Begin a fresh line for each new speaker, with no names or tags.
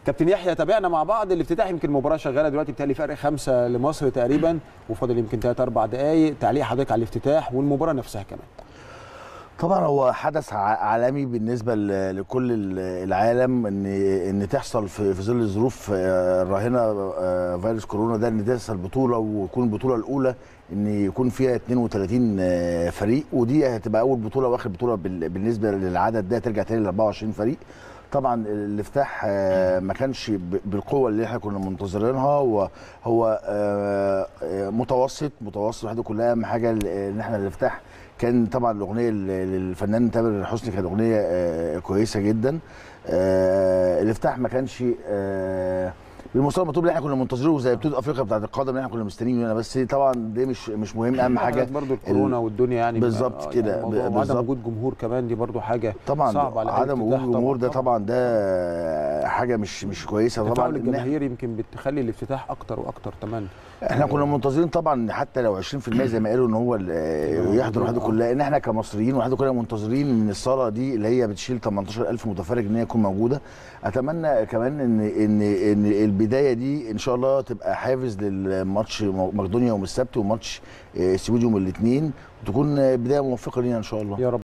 كابتن يحيى تابعنا مع بعض الافتتاح يمكن المباراه شغاله دلوقتي بتالي فرق خمسه لمصر تقريبا وفاضل يمكن ثلاث اربع دقائق تعليق حضرتك على الافتتاح والمباراه نفسها كمان
طبعا هو حدث ع- عالمي بالنسبه ل- لكل ال- العالم ان ان تحصل في في ظل الظروف آه، الراهنه آه، فيروس كورونا ده ان تحصل بطوله ويكون البطوله الاولى ان يكون فيها 32 آه، فريق ودي هتبقى اول بطوله واخر بطوله بال- بالنسبه للعدد ده ترجع تاني ل 24 فريق طبعا الافتتاح آه، ما كانش ب- بالقوه اللي احنا كنا منتظرينها هو هو آه، آه، متوسط متوسط واحده كلها اهم حاجه ان احنا الافتتاح كان طبعا الاغنيه ل- للفنان تامر حسني كانت اغنيه آه، كويسه جدا آه، الافتتاح ما كانش آه، بالمستوى المطلوب اللي احنا كنا منتظرينه زي بطوله افريقيا بتاعت القدم اللي احنا كنا مستنيين منها بس طبعا دي مش مش مهم اهم حاجه
برضو الكورونا والدنيا يعني
بالظبط
آه،
كده،
يعني الموضوع- وعدم
بالظبط.
وجود جمهور كمان دي برضو حاجه
طبعا
صعبه على أي
عدم وجود
افتتاح
الجمهور ده
طبعا
طبعا ده حاجه مش مش كويسه طبعا
تفاعل
إن إحنا-
الجماهير يمكن بتخلي الافتتاح اكتر واكتر كمان
احنا كنا منتظرين طبعا حتى لو 20% زي ما قالوا ان هو ال- يحضر وحده كلها ان احنا كمصريين وحده كلها منتظرين ان الصاله دي اللي هي بتشيل 18000 متفرج ان هي تكون موجوده اتمنى كمان ان ان ان البدايه دي ان شاء الله تبقى حافز للماتش مقدونيا يوم السبت وماتش آه، السويد يوم الاثنين وتكون بدايه موفقه لينا ان شاء الله
يا رب